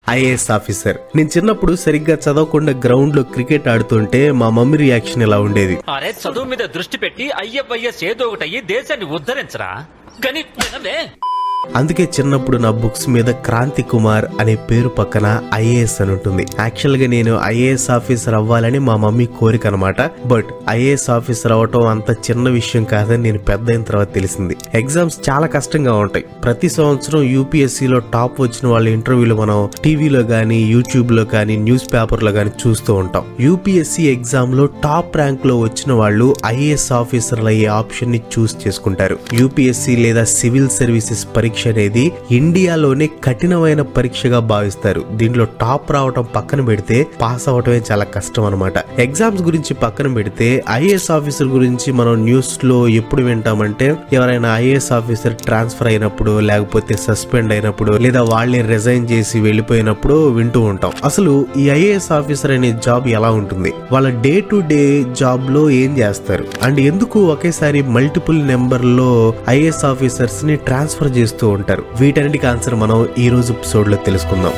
IAS officer నేను చిన్నప్పుడు సరిగ్గా చదవకుండా గ్రౌండ్ లో క్రికెట్ ఆడుతుంటే మా మమ్మీ రియాక్షన్ ఇలా ఉండేది అరే చదువు మీద దృష్టి పెట్టి అయ్యవయ్యస్ ఏదో ఒకటి అయ్యి దేశాన్ని ఉద్ధరించరా కానీ వినవే అందుకే చిన్నప్పుడు నా బుక్స్ మీద క్రాంతి కుమార్ అనే పేరు పక్కన ఐఏఎస్ అని ఉంటుంది యాక్చువల్ గా నేను ఐఏఎస్ ఆఫీసర్ అవ్వాలని మా మమ్మీ కోరిక అనమాట బట్ ఐఏఎస్ ఆఫీసర్ అవ్వటం అంత చిన్న విషయం కాదని నేను పెద్ద అయిన తర్వాత తెలిసింది ఎగ్జామ్స్ చాలా కష్టంగా ఉంటాయి ప్రతి సంవత్సరం యూపీఎస్సీ లో టాప్ వచ్చిన వాళ్ళ ఇంటర్వ్యూలు మనం టీవీలో కానీ యూట్యూబ్ లో కానీ న్యూస్ పేపర్ లో కానీ చూస్తూ ఉంటాం యూపీఎస్సీ ఎగ్జామ్ లో టాప్ ర్యాంక్ లో వచ్చిన వాళ్ళు ఐఏఎస్ ఆఫీసర్లు అయ్యే ఆప్షన్ ని చూస్ చేసుకుంటారు యూపీఎస్సీ లేదా సివిల్ సర్వీసెస్ పరీక్ష అనేది ఇండియాలోనే కఠినమైన పరీక్షగా భావిస్తారు దీంట్లో టాప్ రావటం పక్కన పెడితే పాస్ అవటమే చాలా కష్టం అనమాట ఎగ్జామ్స్ గురించి పక్కన పెడితే ఐఏఎస్ ఆఫీసర్ గురించి మనం న్యూస్ లో ఎప్పుడు వింటామంటే ఎవరైనా ఐఏఎస్ ఆఫీసర్ ట్రాన్స్ఫర్ అయినప్పుడు లేకపోతే సస్పెండ్ అయినప్పుడు లేదా వాళ్ళని రిజైన్ చేసి వెళ్ళిపోయినప్పుడు వింటూ ఉంటాం అసలు ఈ ఐఏఎస్ ఆఫీసర్ అనే జాబ్ ఎలా ఉంటుంది వాళ్ళ డే టు డే జాబ్ లో ఏం చేస్తారు అండ్ ఎందుకు ఒకేసారి మల్టిపుల్ నెంబర్ లో ఐఏఎస్ ఆఫీసర్స్ ని ట్రాన్స్ఫర్ చేస్తూ ఉంటారు వీటన్నిటికి ఆన్సర్ మనం ఈ రోజు ఎపిసోడ్ లో తెలుసుకుందాం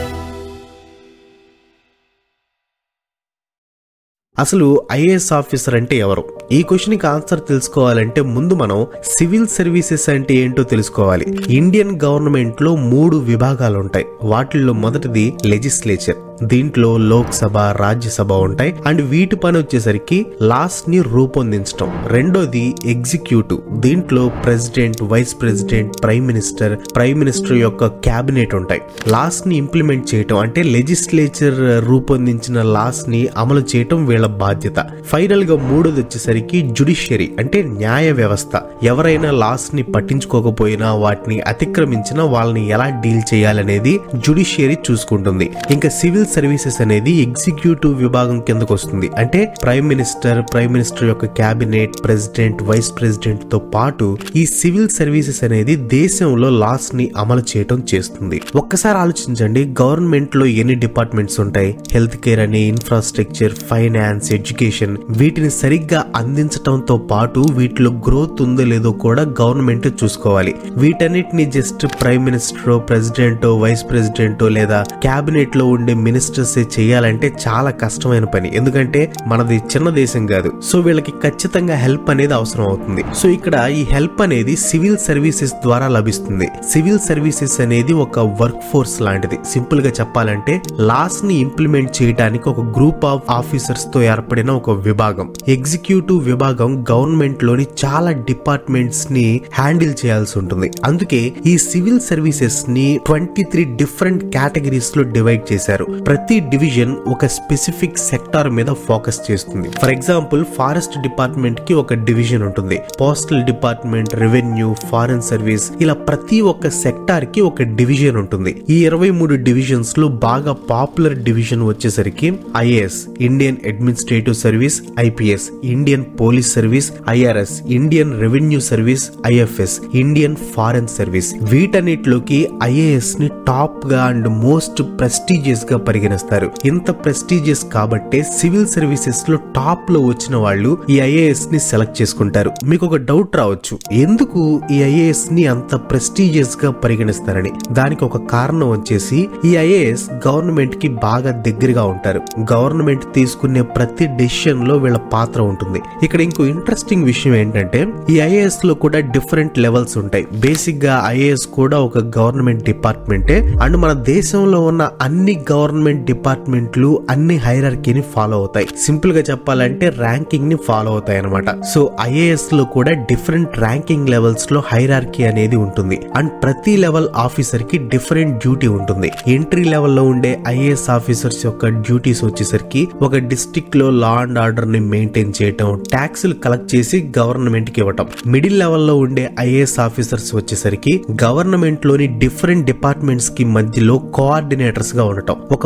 అసలు ఐఏఎస్ ఆఫీసర్ అంటే ఎవరు ఈ క్వశ్చన్ కి ఆన్సర్ తెలుసుకోవాలంటే ముందు మనం సివిల్ సర్వీసెస్ అంటే ఏంటో తెలుసుకోవాలి ఇండియన్ గవర్నమెంట్ లో మూడు విభాగాలు ఉంటాయి వాటిల్లో మొదటిది లెజిస్లేచర్ దీంట్లో లోక్సభ రాజ్యసభ ఉంటాయి అండ్ వీటి పని వచ్చేసరికి లాస్ ని రూపొందించడం రెండోది ఎగ్జిక్యూటివ్ దీంట్లో president vice president prime minister prime minister యొక్క క్యాబినెట్ ఉంటాయి లాస్ ని ఇంప్లిమెంట్ చేయటం అంటే లెజిస్లేచర్ రూపొందించిన లాస్ ని అమలు చేయటం వీళ్ళ బాధ్యత ఫైనల్ గా మూడోది వచ్చేసరికి జుడిషియరీ అంటే న్యాయ వ్యవస్థ ఎవరైనా లాస్ ని పట్టించుకోకపోయినా వాటిని అతిక్రమించినా వాళ్ళని ఎలా డీల్ చేయాలనేది జుడిషియరీ చూసుకుంటుంది ఇంకా సివిల్ సర్వీసెస్ అనేది ఎగ్జిక్యూటివ్ విభాగం కిందకు వస్తుంది అంటే ప్రైమ్ మినిస్టర్ ప్రైమ్ మినిస్టర్ యొక్క క్యాబినెట్ ప్రెసిడెంట్ వైస్ ప్రెసిడెంట్ తో పాటు ఈ సివిల్ సర్వీసెస్ అనేది దేశంలో లాస్ ని అమలు చేయటం చేస్తుంది ఒక్కసారి ఆలోచించండి గవర్నమెంట్ లో ఎన్ని డిపార్ట్మెంట్స్ ఉంటాయి హెల్త్ కేర్ అని ఇన్ఫ్రాస్ట్రక్చర్ ఫైనాన్స్ ఎడ్యుకేషన్ వీటిని సరిగ్గా అందించటంతో పాటు వీటిలో గ్రోత్ ఉందో లేదో కూడా గవర్నమెంట్ చూసుకోవాలి వీటన్నిటిని just prime minister president vice president లేదా క్యాబినెట్ లో ఉండే మినిస్టర్స్ చేయాలంటే చాలా కష్టమైన పని ఎందుకంటే మనది చిన్న దేశం కాదు సో వీళ్ళకి ఖచ్చితంగా హెల్ప్ అనేది అవసరం అవుతుంది సో ఇక్కడ ఈ హెల్ప్ అనేది సివిల్ సర్వీసెస్ ద్వారా లభిస్తుంది సివిల్ సర్వీసెస్ అనేది ఒక వర్క్ ఫోర్స్ లాంటిది సింపుల్ గా చెప్పాలంటే లాస్ ని ఇంప్లిమెంట్ చేయడానికి ఒక గ్రూప్ ఆఫ్ ఆఫీసర్స్ తో ఏర్పడిన ఒక విభాగం ఎగ్జిక్యూటివ్ విభాగం గవర్నమెంట్ లోని చాలా డిపార్ట్మెంట్స్ ని హ్యాండిల్ చేయాల్సి ఉంటుంది అందుకే ఈ సివిల్ సర్వీసెస్ ని ట్వంటీ త్రీ డిఫరెంట్ కేటగిరీస్ లో డివైడ్ చేశారు ప్రతి డివిజన్ ఒక స్పెసిఫిక్ సెక్టార్ మీద ఫోకస్ చేస్తుంది ఫర్ ఎగ్జాంపుల్ ఫారెస్ట్ డిపార్ట్మెంట్ కి ఒక డివిజన్ ఉంటుంది postal department revenue foreign service ఇలా ప్రతి ఒక్క సెక్టార్ కి ఒక డివిజన్ ఉంటుంది ఈ ఇరవై మూడు డివిజన్స్ లో బాగా పాపులర్ డివిజన్ వచ్చేసరికి IAS Indian Administrative Service IPS Indian Police Service IRS Indian Revenue Service IFS Indian Foreign Service వీటన్నిటిలోకి ఐఏఎస్ ని టాప్ గా అండ్ మోస్ట్ ప్రెస్టీజియస్ గా పరిగణిస్తారు ఇంత ప్రెస్టీజియస్ కాబట్టే సివిల్ సర్వీసెస్ లో టాప్ లో వచ్చిన వాళ్ళు ఈ ఐఏఎస్ ని సెలెక్ట్ చేసుకుంటారు మీకు ఒక డౌట్ రావచ్చు ఎందుకు ఈ ఐఏఎస్ ని అంత ప్రెస్టీజియస్ గా పరిగణిస్తారని దానికి ఒక కారణం వచ్చేసి ఈ ఐఏఎస్ గవర్నమెంట్ కి బాగా దగ్గరగా ఉంటారు గవర్నమెంట్ తీసుకునే ప్రతి డెసిషన్ లో వీళ్ళ పాత్ర ఉంటుంది ఇక్కడ ఇంకో ఇంట్రెస్టింగ్ విషయం ఏంటంటే ఈ ఐఏఎస్ లో కూడా డిఫరెంట్ లెవెల్స్ ఉంటాయి బేసిక్ గా ఐఏఎస్ కూడా ఒక గవర్నమెంట్ డిపార్ట్మెంటే అండ్ మన దేశంలో ఉన్న అన్ని గవర్నమెంట్ డిపార్ట్మెంట్లు అన్ని హైరార్కీని ఫాలో అవుతాయి సింపుల్ గా చెప్పాలంటే ర్యాంకింగ్ ని ఫాలో అవుతాయి అనమాట సో ఐఏఎస్ లో కూడా డిఫరెంట్ ర్యాంకింగ్ లెవెల్స్ లో హైరార్కీ అనేది ఉంటుంది అండ్ ప్రతి లెవెల్ ఆఫీసర్ కి డిఫరెంట్ డ్యూటీ ఉంటుంది ఎంట్రీ లెవెల్ లో ఉండే ఐఏఎస్ ఆఫీసర్స్ యొక్క డ్యూటీస్ వచ్చేసరికి ఒక డిస్ట్రిక్ట్ లో లా అండ్ ఆర్డర్ ని మెయింటైన్ చేయటం ట్యాక్సులు కలెక్ట్ చేసి గవర్నమెంట్ కి ఇవ్వటం మిడిల్ లెవెల్ లో ఉండే ఐఏఎస్ ఆఫీసర్స్ వచ్చేసరికి గవర్నమెంట్ లోని డిఫరెంట్ డిపార్ట్మెంట్స్ కి మధ్యలో కోఆర్డినేటర్స్ గా ఉండటం ఒక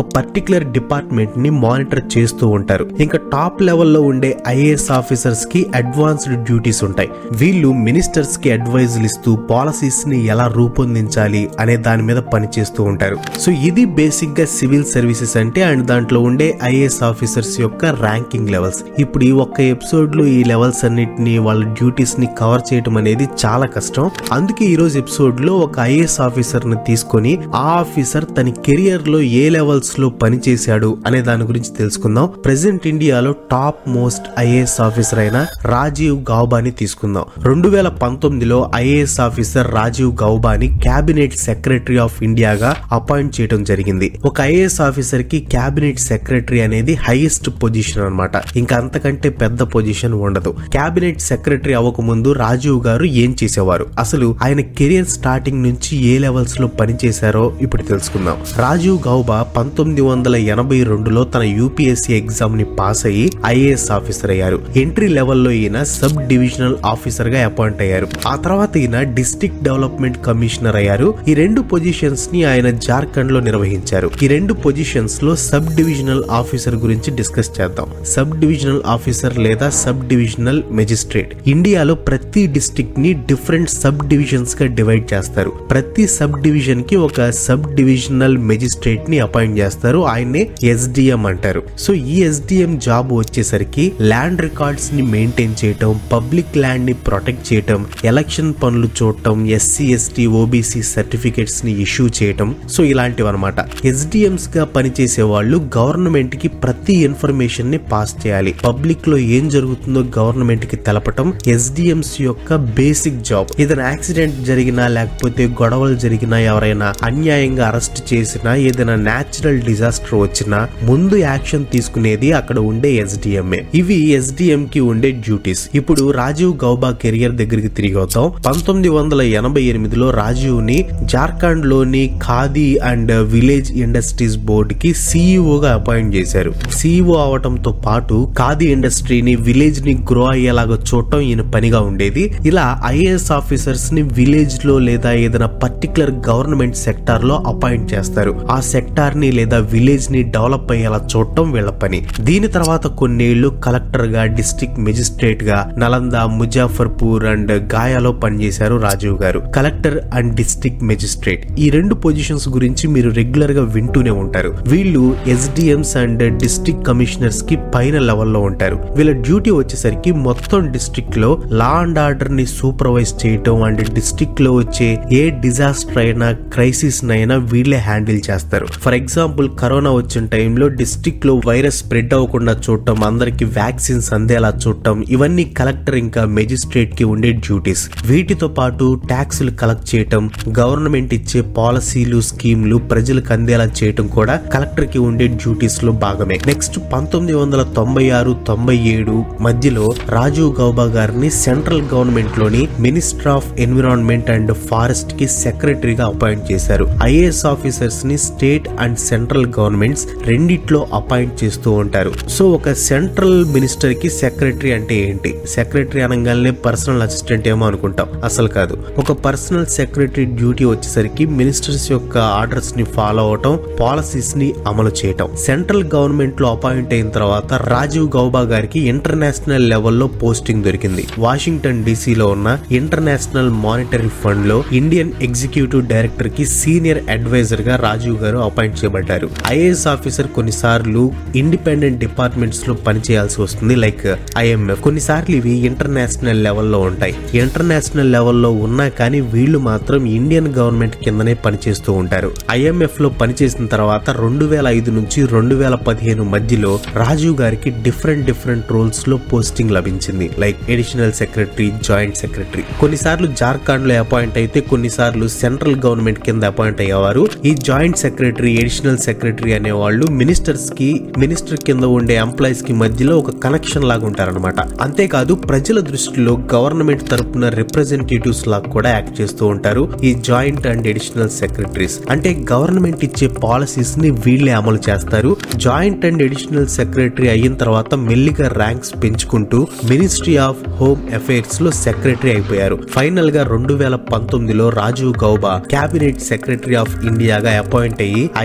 పర్టికులర్ డిపార్ట్మెంట్ ని మానిటర్ చేస్తూ ఉంటారు ఇంకా టాప్ లెవెల్లో ఉండే ఐఏఎస్ ఆఫీసర్స్ కి అడ్వాన్స్డ్ డ్యూటీస్ ఉంటాయి వీళ్ళు మినిస్టర్స్ కి అడ్వైజులు ఇస్తూ పాలసీస్ ని ఎలా రూపొందించాలి అనే దాని మీద పనిచేస్తూ ఉంటారు సో ఇది బేసిక్ గా సివిల్ సర్వీసెస్ అంటే అండ్ దాంట్లో ఉండే ఐఏఎస్ ఆఫీసర్స్ యొక్క ర్యాంకింగ్ లెవెల్స్ ఇప్పుడు ఈ ఒక్క ఎపిసోడ్ లో ఈ లెవెల్స్ అన్నిటిని వాళ్ళ డ్యూటీస్ ని కవర్ చేయడం అనేది చాలా కష్టం అందుకే ఈ రోజు ఎపిసోడ్ లో ఒక ఐఏఎస్ ఆఫీసర్ ని తీసుకొని ఆ ఆఫీసర్ తన కెరియర్ లో ఏ లెవెల్స్ లో పనిచేశాడు అనే దాని గురించి తెలుసుకుందాం ప్రెసెంట్ ఇండియాలో టాప్ మోస్ట్ ఐఏఎస్ ఆఫీసర్ అయిన రాజీవ్ గౌబాని తీసుకుందాం రెండు వేల పంతొమ్మిదిలో ఐఏఎస్ ఆఫీసర్ రాజీవ్ గౌబాని క్యాబినెట్ సెక్రటరీ ఆఫ్ ఇండియాగా అపాయింట్ చేయడం జరిగింది ఒక ఐఏఎస్ ఆఫీసర్ కి క్యాబినెట్ సెక్రటరీ అనేది హైయెస్ట్ పొజిషన్ అన్నమాట ఇంకా అంతకంటే పెద్ద పొజిషన్ ఉండదు క్యాబినెట్ సెక్రటరీ అవ్వక ముందు రాజీవ్ గారు ఏం చేసేవారు అసలు ఆయన కెరియర్ స్టార్టింగ్ నుంచి ఏ లెవెల్స్ లో పనిచేశారో ఇప్పుడు తెలుసుకుందాం రాజీవ్ గౌబా పంతొమ్మిది వందల ఎనభై రెండులో తన యూపీఎస్సీ ఎగ్జామ్ ని పాస్ అయ్యి ఐఏఎస్ ఆఫీసర్ అయ్యారు ఎంట్రీ లెవెల్లో ఈయన సబ్ డివిజనల్ ఆఫీసర్ గా అపాయింట్ అయ్యారు ఆ తర్వాత ఈయన డిస్ట్రిక్ట్ డెవలప్మెంట్ కమిషనర్ అయ్యారు ఈ రెండు పొజిషన్స్ ని ఆయన జార్ఖండ్ లో నిర్వహించారు ఈ రెండు పొజిషన్స్ లో సబ్ డివిజనల్ ఆఫీసర్ గురించి డిస్కస్ చేద్దాం సబ్ డివిజనల్ ఆఫీసర్ లేదా సబ్ డివిజనల్ మెజిస్ట్రేట్ ఇండియాలో ప్రతి డిస్ట్రిక్ట్ ని డిఫరెంట్ సబ్ డివిజన్స్ గా డివైడ్ చేస్తారు ప్రతి సబ్ డివిజన్ కి ఒక సబ్ డివిజనల్ మెజిస్ట్రేట్ ని అపాయింట్ చేస్తారు ఆయన్నే ఎస్డిఎం అంటారు సో ఈ ఎస్డిఎం జాబ్ వచ్చేసరికి ల్యాండ్ రికార్డ్స్ ని మెయింటైన్ చేయటం పబ్లిక్ ల్యాండ్ ని ప్రొటెక్ట్ చేయటం ఎలక్షన్ పనులు చూడటం ఎస్సీ ఎస్టీ ఓబీసీ సర్టిఫికేట్స్ ని ఇష్యూ చేయటం సో ఇలాంటివి అనమాట ఎస్డిఎంస్ గా పనిచేసే వాళ్ళు గవర్నమెంట్ కి ప్రతి ఇన్ఫర్మేషన్ ని పాస్ చేయాలి పబ్లిక్ లో ఏం జరుగుతుందో గవర్నమెంట్ కి తెలపటం ఎస్డిఎంస్ యొక్క బేసిక్ జాబ్ ఏదైనా యాక్సిడెంట్ జరిగినా లేకపోతే గొడవలు జరిగినా ఎవరైనా అన్యాయంగా అరెస్ట్ చేసినా ఏదైనా నేచురల్ డిజాస్టర్ వచ్చినా ముందు యాక్షన్ తీసుకునేది అక్కడ ఉండే ఎస్డిఎంఏ ఇవి ఎస్డిఎం కి ఉండే డ్యూటీస్ ఇప్పుడు రాజీవ్ గౌబా కెరియర్ దగ్గరికి తిరిగి వద్దాం పంతొమ్మిది వందల ఎనభై ఎనిమిదిలో రాజీవ్ ని జార్ఖండ్ లోని Khadi and village industries board కి సిఇఓగా అపాయింట్ చేశారు సిఇఓ అవటంతో పాటు ఖాదీ ఇండస్ట్రీని విలేజ్ ని గ్రో అయ్యేలాగా చూడటం ఈయన పనిగా ఉండేది ఇలా ఐఏఎస్ ఆఫీసర్స్ ని విలేజ్ లో లేదా ఏదైనా పర్టికులర్ గవర్నమెంట్ సెక్టార్ లో అపాయింట్ చేస్తారు ఆ సెక్టార్ ని లేదా విలేజ్ ని డెవలప్ అయ్యేలా చూడటం వీళ్ళ పని దీని తర్వాత కొన్నేళ్లు కలెక్టర్ గా డిస్ట్రిక్ట్ మెజిస్ట్రేట్ గా నలంద ముజాఫర్పూర్ అండ్ గాయాలో పనిచేశారు రాజీవ్ గారు కలెక్టర్ అండ్ డిస్ట్రిక్ట్ మెజిస్ట్రేట్ ఈ రెండు పొజిషన్స్ గురించి మీరు రెగ్యులర్ గా వింటూనే ఉంటారు వీళ్ళు ఎస్డిఎంస్ అండ్ డిస్ట్రిక్ట్ కమిషనర్స్ కి పైన లెవెల్లో ఉంటారు వీళ్ళ డ్యూటీ వచ్చేసరికి మొత్తం డిస్ట్రిక్ట్ లో లా అండ్ ఆర్డర్ ని సూపర్వైజ్ చేయటం అండ్ డిస్ట్రిక్ట్ లో వచ్చే ఏ డిజాస్టర్ అయినా క్రైసిస్ అయినా వీళ్ళే హ్యాండిల్ చేస్తారు ఫర్ ఎగ్జాంపుల్ కరోనా వచ్చిన టైంలో డిస్ట్రిక్ట్ లో వైరస్ స్ప్రెడ్ అవ్వకుండా చూడటం అందరికి వ్యాక్సిన్స్ అందేలా చూడటం ఇవన్నీ కలెక్టర్ ఇంకా మెజిస్ట్రేట్ కి ఉండే డ్యూటీస్ వీటితో పాటు ట్యాక్సులు కలెక్ట్ చేయటం గవర్నమెంట్ ఇచ్చే పాలసీలు స్కీమ్లు ప్రజలకు అందేలా చేయటం కూడా కలెక్టర్ కి ఉండే డ్యూటీస్ లో భాగమే నెక్స్ట్ పంతొమ్మిది వందల తొంభై ఆరు తొంభై ఏడు మధ్యలో రాజీవ్ గౌబా గారిని సెంట్రల్ గవర్నమెంట్ లోని minister of environment and forest కి సెక్రటరీగా అపాయింట్ చేశారు ఐఏఎస్ ఆఫీసర్స్ ని స్టేట్ అండ్ సెంట్రల్ గవర్నమెంట్స్ రెండిట్లో అపాయింట్ చేస్తూ ఉంటారు సో ఒక సెంట్రల్ మినిస్టర్ కి సెక్రటరీ అంటే ఏంటి సెక్రటరీ అనగానే పర్సనల్ అసిస్టెంట్ ఏమో అనుకుంటాం అసలు కాదు ఒక పర్సనల్ సెక్రటరీ డ్యూటీ వచ్చేసరికి మినిస్టర్స్ యొక్క ఆర్డర్స్ ని ఫాలో అవటం పాలసీస్ ని అమలు చేయటం సెంట్రల్ గవర్నమెంట్ లో అపాయింట్ అయిన తర్వాత రాజీవ్ గౌబా గారికి ఇంటర్నేషనల్ లెవెల్లో పోస్టింగ్ దొరికింది వాషింగ్టన్ డీసీలో ఉన్న ఇంటర్నేషనల్ మానిటరీ ఫండ్ లో ఇండియన్ ఎగ్జిక్యూటివ్ డైరెక్టర్ కి సీనియర్ అడ్వైజర్ గా రాజీవ్ గారు అపాయింట్ చేయబడ్డారు ఐఏఎస్ ఆఫీసర్ కొన్నిసార్లు ఇండిపెండెంట్ డిపార్ట్మెంట్స్ లో పనిచేయాల్సి వస్తుంది లైక్ ఐఎంఎఫ్ కొన్నిసార్లు ఇవి ఇంటర్నేషనల్ లెవెల్లో ఉంటాయి ఇంటర్నేషనల్ లెవెల్లో ఉన్నా కానీ వీళ్ళు మాత్రం ఇండియన్ గవర్నమెంట్ కిందనే పనిచేస్తూ ఉంటారు ఐఎంఎఫ్ లో పనిచేసిన తర్వాత రెండు వేల ఐదు నుంచి రెండు వేల పదిహేను మధ్యలో రాజీవ్ గారికి డిఫరెంట్ డిఫరెంట్ రోల్స్ లో పోస్టింగ్ లభించింది like additional secretary joint secretary కొన్నిసార్లు జార్ఖండ్ లో అపాయింట్ అయితే కొన్నిసార్లు సెంట్రల్ గవర్నమెంట్ కింద అపాయింట్ అయ్యేవారు ఈ జాయింట్ సెక్రటరీ ఎడిషనల్ సెక్రటరీ అనే వాళ్ళు మినిస్టర్స్ కి మినిస్టర్ కింద ఉండే ఎంప్లాయీస్ కి మధ్యలో ఒక కనెక్షన్ లాగా ఉంటారనమాట అంతేకాదు ప్రజల దృష్టిలో గవర్నమెంట్ తరపున రిప్రజెంటేటివ్స్ లాగా కూడా యాక్ట్ చేస్తూ ఉంటారు ఈ జాయింట్ అండ్ ఎడిషనల్ సెక్రటరీస్ అంటే గవర్నమెంట్ ఇచ్చే పాలసీస్ ని వీళ్ళే అమలు చేస్తారు జాయింట్ అండ్ ఎడిషనల్ సెక్రటరీ అయిన తర్వాత మెల్లిగా ర్యాంక్స్ పెంచుకుంటూ మినిస్ట్రీ ఆఫ్ హోమ్ అఫైర్స్ లో సెక్రటరీ అయిపోయారు ఫైనల్ గా రెండు వేల పంతొమ్మిదిలో Rajiv Gauba cabinet secretary of ఇండియాగా అపాయింట్ అయ్యి ఐఏఎస్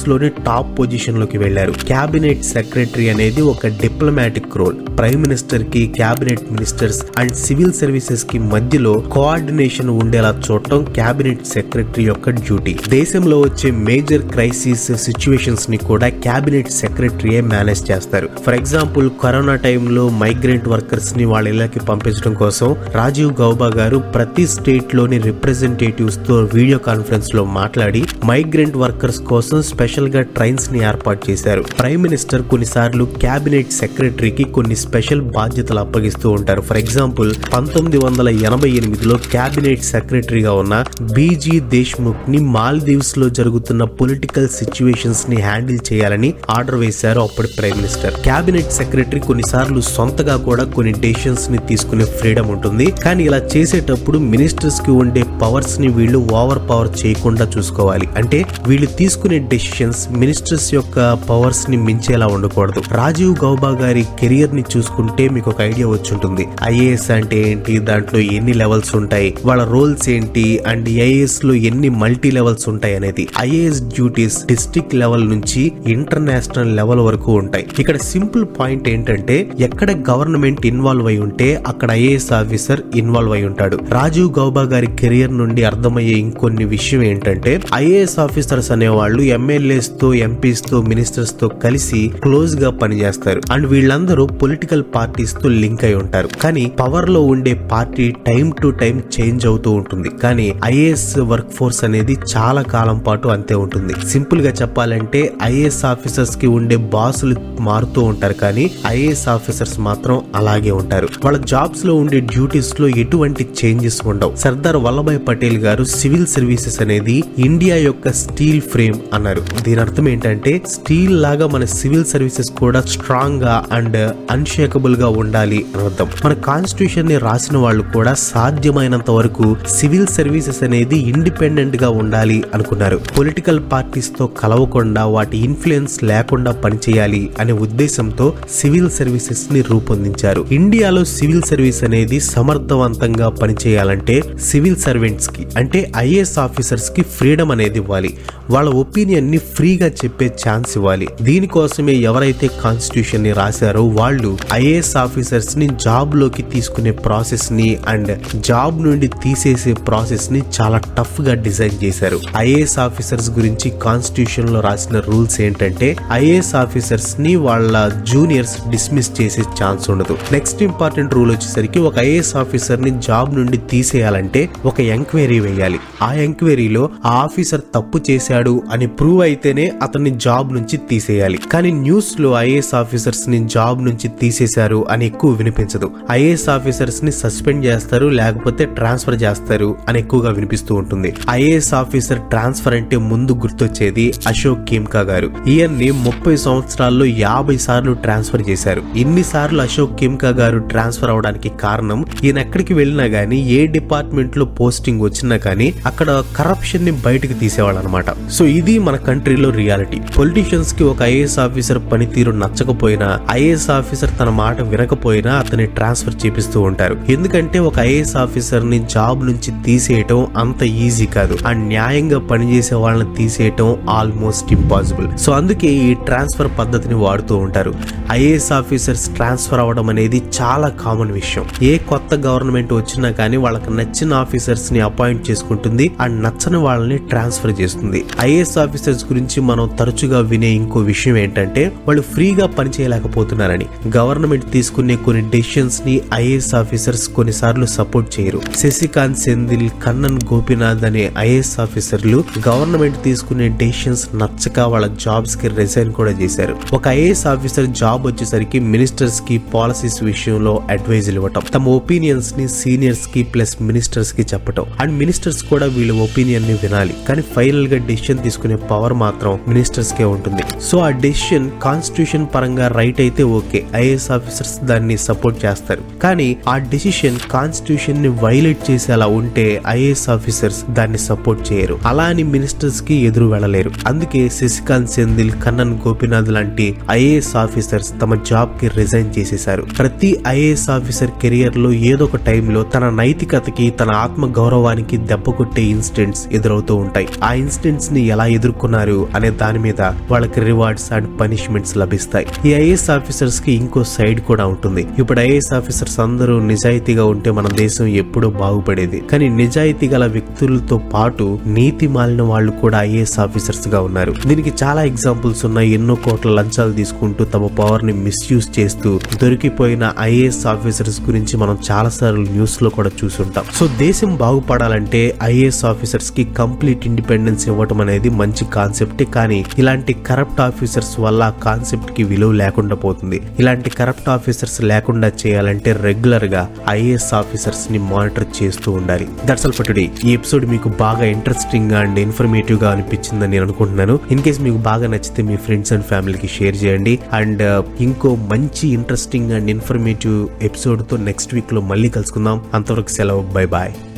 లోనే టాప్ పొజిషన్ లోకి వెళ్లారు క్యాబినెట్ సెక్రటరీ అనేది ఒక డిప్లొమాటిక్ రోల్ ప్రైమ్ మినిస్టర్ కి cabinet ministers and civil services కి మధ్యలో కోఆర్డినేషన్ ఉండేలా చూడటం క్యాబినెట్ సెక్రటరీ యొక్క డ్యూటీ దేశంలో వచ్చే మేజర్ క్రైసిస్ సిచ్యువేషన్స్ ని కూడా క్యాబినెట్ సెక్రటరీయే మేనేజ్ చేస్తారు ఫర్ ఎగ్జాంపుల్ కరోనా టైంలో మైగ్రెంట్ వర్కర్స్ ని వాళ్ళ ఇళ్ళకి పంపించడం కోసం రాజీవ్ గౌబా గారు ప్రతి స్టేట్ లోని రిప్రజెంటేటివ్స్ తో వీడియో కాన్ఫరెన్స్ లో మాట్లాడి మైగ్రెంట్ వర్కర్స్ కోసం స్పెషల్ గా ట్రైన్స్ ని ఏర్పాటు చేశారు ప్రైమ్ మినిస్టర్ కొన్నిసార్లు క్యాబినెట్ సెక్రటరీకి కొన్ని స్పెషల్ బాధ్యతలు అప్పగిస్తూ ఉంటారు ఫర్ ఎగ్జాంపుల్ పంతొమ్మిది వందల ఎనభై ఎనిమిదిలో క్యాబినెట్ సెక్రటరీగా ఉన్న బీజీ దేశ్ముఖ్ ని మాల్దీవ్స్ లో జరుగుతున్న పొలిటికల్ సిచ్యువేషన్స్ ని హ్యాండిల్ చేయాలని ఆర్డర్ వేశారు అప్పటి ప్రైమ్ మినిస్టర్ క్యాబినెట్ సెక్రటరీ కొన్నిసార్లు సొంతగా కూడా కొన్ని డెసిషన్స్ ని తీసుకునే ఫ్రీడమ్ ఉంటుంది కానీ ఇలా చేసేటప్పుడు మినిస్టర్స్ కి ఉండే పవర్స్ ని వీళ్ళు ఓవర్ పవర్ చేయకుండా చూసుకోవాలి అంటే వీళ్ళు తీసుకునే డెసిషన్స్ మినిస్టర్స్ యొక్క పవర్స్ ని మించేలా ఉండకూడదు రాజీవ్ గౌబా గారి కెరియర్ ని చూసుకుంటే మీకు ఒక ఐడియా వచ్చి ఉంటుంది ఐఏఎస్ అంటే ఏంటి దాంట్లో ఎన్ని లెవెల్స్ ఉంటాయి వాళ్ళ రోల్స్ ఏంటి అండ్ ఐఏఎస్ లో ఎన్ని మల్టీ లెవెల్స్ ఉంటాయి అనేది ఐఏఎస్ డ్యూటీస్ డిస్ట్రిక్ట్ లెవెల్ నుంచి ఇంటర్నేషనల్ లెవెల్ వరకు ఉంటాయి ఇక్కడ సింపుల్ పాయింట్ ఏంటంటే ఎక్కడ గవర్నమెంట్ ఇన్వాల్వ్ అయి ఉంటే అక్కడ ఐఏఎస్ ఆఫీసర్ ఇన్వాల్వ్ అయి ఉంటాడు రాజీవ్ గౌబా గారి కెరియర్ నుండి అర్థమయ్యే ఇంకొన్ని విషయం ఏంటంటే ఐఏఎస్ ఆఫీసర్స్ అనేవాళ్ళు ఎమ్మెల్యేస్ తో ఎంపీస్ తో మినిస్టర్స్ తో కలిసి క్లోజ్ గా పనిచేస్తారు అండ్ వీళ్ళందరూ పొలిటికల్ పార్టీస్ తో లింక్ అయి ఉంటారు కానీ పవర్ లో ఉండే party time to time change అవుతూ ఉంటుంది కానీ ఐఏఎస్ వర్క్ ఫోర్స్ అనేది చాలా కాలం పాటు అంతే ఉంటుంది సింపుల్ గా చెప్పాలంటే ఐఏఎస్ ఆఫీసర్స్ కి ఉండే బాసులు మారుతూ ఉంటారు కానీ ఐఏఎస్ ఆఫీసర్స్ మాత్రం అలాగే ఉంటారు వాళ్ళ జాబ్స్ లో ఉండే డ్యూటీస్ లో ఎటువంటి చేంజెస్ ఉండవు సర్దార్ వల్లభాయ్ పటేల్ గారు సివిల్ సర్వీసెస్ అనేది ఇండియా యొక్క స్టీల్ ఫ్రేమ్ అన్నారు దీని అర్థం ఏంటంటే స్టీల్ లాగా మన సివిల్ సర్వీసెస్ కూడా స్ట్రాంగ్ గా అండ్ అన్షేకబుల్ గా ఉండాలి అని అర్థం మన కాన్స్టిట్యూషన్ ని రాసిన వాళ్ళు కూడా సాధ్యమైనంత వరకు సివిల్ సర్వీసెస్ అనేది ఇండిపెండెంట్ గా ఉండాలి అనుకున్నారు పొలిటికల్ పార్టీస్ తో కలవకుండా వాటి ఇన్ఫ్లుయెన్స్ లేకుండా పనిచేయాలి అనే ఉద్దేశంతో సివిల్ సర్వీసెస్ ని రూపొందించారు ఇండియాలో సివిల్ సర్వీస్ అనేది సమర్థవంతంగా పనిచేయాలంటే సివిల్ సర్వెంట్స్ కి అంటే ఐఏఎస్ ఆఫీసర్స్ కి ఫ్రీడమ్ అనేది ఇవ్వాలి వాళ్ళ ఒపీనియన్ ని ఫ్రీగా చెప్పే ఛాన్స్ ఇవ్వాలి దీనికోసమే ఎవరైతే కాన్స్టిట్యూషన్ ని రాశారో వాళ్ళు ఐఏఎస్ ఆఫీసర్స్ ని జాబ్ లోకి తీసుకునే ప్రాసెస్ ని అండ్ జాబ్ నుండి తీసేసే ప్రాసెస్ ని చాలా టఫ్ గా డిజైన్ చేశారు ఐఏఎస్ ఆఫీసర్స్ గురించి కాన్స్టిట్యూషన్ లో రాసిన రూల్స్ ఏంటంటే ఐఏఎస్ ఆఫీసర్స్ ని వాళ్ళ జూనియర్స్ డిస్మిస్ చేసే ఛాన్స్ ఉండదు నెక్స్ట్ ఇంపార్టెంట్ రూల్ వచ్చేసరికి ఒక ఐఏఎస్ ఆఫీసర్ ని జాబ్ నుండి తీసేయాలంటే ఒక ఎంక్వైరీ వేయాలి ఆ ఎంక్వైరీలో ఆ ఆఫీసర్ తప్పు చేశాడు అని ప్రూవ్ అయితేనే అతన్ని జాబ్ నుంచి తీసేయాలి కానీ న్యూస్ లో ఐఏఎస్ ఆఫీసర్స్ ని జాబ్ నుంచి తీసేశారు అని ఎక్కువ వినిపించదు ఐఏఎస్ ఆఫీసర్స్ ని సస్పెండ్ చేస్తారు లేకపోతే ట్రాన్స్ఫర్ చేస్తారు అని ఎక్కువగా వినిపిస్తూ ఉంటుంది ఐఏఎస్ ఆఫీసర్ ట్రాన్స్ఫర్ అంటే ముందు గుర్తొచ్చేది అశోక్ కేమ్కా గారు ఈయన్ని ముప్పై సంవత్సరాల్లో యాభై సార్లు ట్రాన్స్ఫర్ చేశారు ఇన్ని సార్లు అశోక్ కేమ్కా గారు ట్రాన్స్ఫర్ అవడానికి కారణం ఈయన ఎక్కడికి వెళ్ళినా గానీ ఏ డిపార్ట్మెంట్ లో పోస్టింగ్ వచ్చినా కానీ అక్కడ కరప్షన్ ని బయటకు తీసేవాళ్ళు అనమాట సో ఇది మన కంట్రీలో రియాలిటీ పొలిటీషియన్స్ కి ఒక ఐఏఎస్ ఆఫీసర్ పనితీరు నచ్చకపోయినా ఐఏఎస్ ఆఫీసర్ తన మాట వినకపోయినా అతన్ని ట్రాన్స్ఫర్ చేపిస్తూ ఉంటారు ఎందుకంటే ఒక ఐఏఎస్ ఆఫీసర్ ని జాబ్ నుంచి తీసేయటం అంత ఈజీ కాదు ఆ న్యాయంగా పనిచేసే వాళ్ళని తీసేయటం ఆల్మోస్ట్ ఇంపాసిబుల్ సో అందుకే ఈ ట్రాన్స్ఫర్ పద్ధతిని వాడుతూ ఉంటారు ఐఏఎస్ ఆఫీసర్స్ ట్రాన్స్ఫర్ అవ్వడం అనేది చాలా కామన్ విషయం ఏ కొత్త గవర్నమెంట్ వచ్చినా కానీ వాళ్ళకి నచ్చిన ఆఫీసర్స్ ని అపాయింట్ చేసుకుంటుంది అండ్ నచ్చని వాళ్ళని ట్రాన్స్ఫర్ చేస్తుంది ఐఏఎస్ ఆఫీసర్స్ గురించి మనం తరచుగా వినే ఇంకో విషయం ఏంటంటే వాళ్ళు ఫ్రీగా పనిచేయలేకపోతున్నారని గవర్నమెంట్ తీసుకునే కొన్ని డెసిషన్స్ ని ఐఏఎస్ ఆఫీసర్స్ కొన్నిసార్లు సపోర్ట్ చేయరు శశికాంత్ సెందిల్ కన్నన్ గోపీనాథ్ అనే ఐఏఎస్ ఆఫీసర్లు గవర్నమెంట్ తీసుకునే డెసిషన్స్ నచ్చక వాళ్ళ జాబ్స్ కి రిజైన్ కూడా చేశారు ఒక ఐఏఎస్ ఆఫీసర్ జాబ్ వచ్చేసరికి మినిస్టర్స్ కి పాలసీస్ విషయంలో అడ్వైజ్ ఇవ్వటం తమ ఒపీనియన్స్ ని సీనియర్స్ కి ప్లస్ మినిస్టర్స్ కి చెప్పటం అండ్ మినిస్టర్స్ కూడా వీళ్ళ ఒపీనియన్ ని వినాలి కానీ ఫైనల్ గా డెసిషన్ తీసుకునే పవర్ మాత్రం మినిస్టర్స్ కే ఉంటుంది సో ఆ డెసిషన్ కాన్స్టిట్యూషన్ పరంగా రైట్ అయితే ఓకే ఐఏఎస్ ఆఫీసర్స్ దాన్ని సపోర్ట్ చేస్తారు కానీ ఆ డెసిషన్ కాన్స్టిట్యూషన్ ని వైలేట్ చేసేలా ఉంటే ఐఏఎస్ ఆఫీసర్స్ దాన్ని సపోర్ట్ చేయరు అలా అని మినిస్టర్స్ కి ఎదురు వెళ్ళలేరు అందుకే శశికాంత్ సెందిల్ కన్నన్ గోపీనాథ్ లాంటి ఐఏఎస్ ఆఫీసర్స్ తమ జాబ్ కి రిజైన్ చేసేశారు ప్రతి ఐఏఎస్ ఆఫీసర్ కెరియర్ లో ఏదో ఒక టైంలో తన నైతికతకి తన ఆత్మ గౌరవానికి దెబ్బ కొట్టే ఇన్సిడెంట్స్ ఎదురవుతూ ఉంటాయి ఆ ఇన్సిడెంట్స్ ని ఎలా ఎదుర్కొన్నారు అనే దాని మీద వాళ్ళకి రివార్డ్స్ అండ్ పనిష్మెంట్స్ లభిస్తాయి ఈ ఐఏఎస్ ఆఫీసర్స్ కి ఇంకో సైడ్ కూడా ఉంటుంది ఇప్పుడు ఐఏఎస్ ఆఫీసర్స్ అందరూ నిజాయితీగా ఉంటే మన దేశం ఎప్పుడూ బాగుపడేది కానీ నిజాయితీ గల వ్యక్తులతో పాటు నీతి మాలిన వాళ్ళు కూడా ఐఏఎస్ ఆఫీసర్స్ గా ఉన్నారు దీనికి చాలా ఎగ్జాంపుల్స్ ఉన్నాయి ఎన్నో కోట్ల లంచాలు తీసుకుంటూ తమ పవర్ ని మిస్యూజ్ చేస్తూ దొరికిపోయిన ఐఏఎస్ ఆఫీసర్స్ గురించి మనం చాలా సార్లు న్యూస్ లో కూడా చూసుంటాం సో దేశం బాగుపడాలంటే ఐఏఎస్ ఆఫీసర్స్ కి కంప్లీట్ ఇండిపెండెన్స్ ఇవ్వటం అనేది మంచి కాన్సెప్టే కానీ ఇలాంటి కరప్ట్ ఆఫీసర్స్ వల్ల ఆ కాన్సెప్ట్ కి విలువ లేకుండా పోతుంది ఇలాంటి కరప్ట్ ఆఫీసర్స్ లేకుండా చేయాలంటే రెగ్యులర్ గా ఐఏఎస్ ఆఫీసర్స్ ని మానిటర్ చేస్తూ ఉండాలి దట్స్ ఆల్ ఫర్ టుడే ఈ ఎపిసోడ్ మీకు బాగా ఇంట్రెస్టింగ్ గా అండ్ ఇన్ఫర్మేటివ్ గా అనిపించిందని నేను అనుకుంటున్నాను ఇన్ కేస్ మీకు బాగా నచ్చితే మీ ఫ్రెండ్స్ అండ్ ఫ్యామిలీకి షేర్ చేయండి అండ్ ఇంకో మంచి ఇంట్రెస్టింగ్ అండ్ ఇన్ఫర్మేటివ్ ఎపిసోడ్ తో నెక్స్ట్ వీక్ లో మళ్ళీ కలుసుకుందాం అంతవరకు సెలవు బై బాయ్